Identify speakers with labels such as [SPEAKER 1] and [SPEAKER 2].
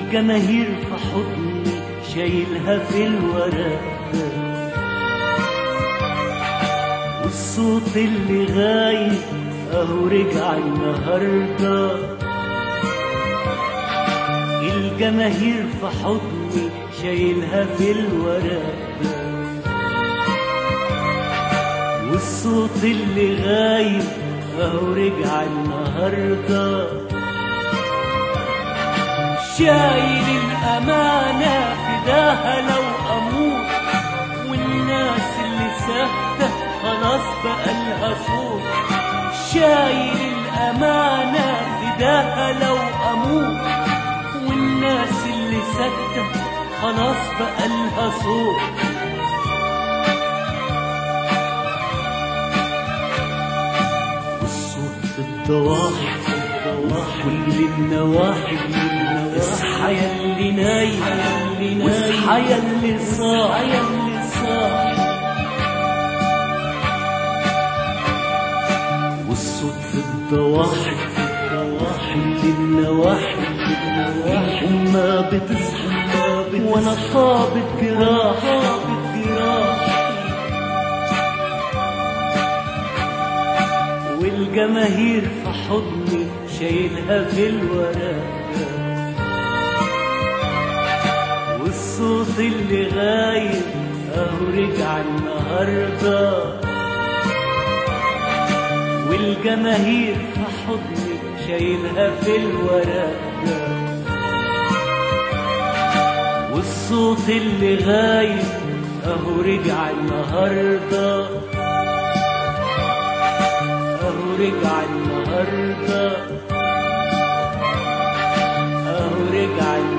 [SPEAKER 1] والجماهير في حضني شايلها في الورق والصوت اللي غايب اهو رجع النهارده الجماهير في حضني شايلها في الورق والصوت اللي غايب اهو رجع النهارده شايل الامانه فداها لو اموت والناس اللي ساكته خلاص بقى لها صوت شايل الامانه فداها لو اموت والناس اللي ساكته خلاص بقى لها صوت والصوت في الضواحي كل النواحي اصحى يا اللي نايم واصحى يا اللي صاحي يا اللي صاحي والصوت في الضواحي كل النواحي وما بتصحى وانا طابت جراح طابت جراح والجماهير في حضني شايلها في الورق والصوت اللي غايب اهو رجع النهارده والجماهير في حضني شايلها في الورق والصوت اللي غايب اهو رجع النهارده اهو رجع النهارده اهو رجع النهارده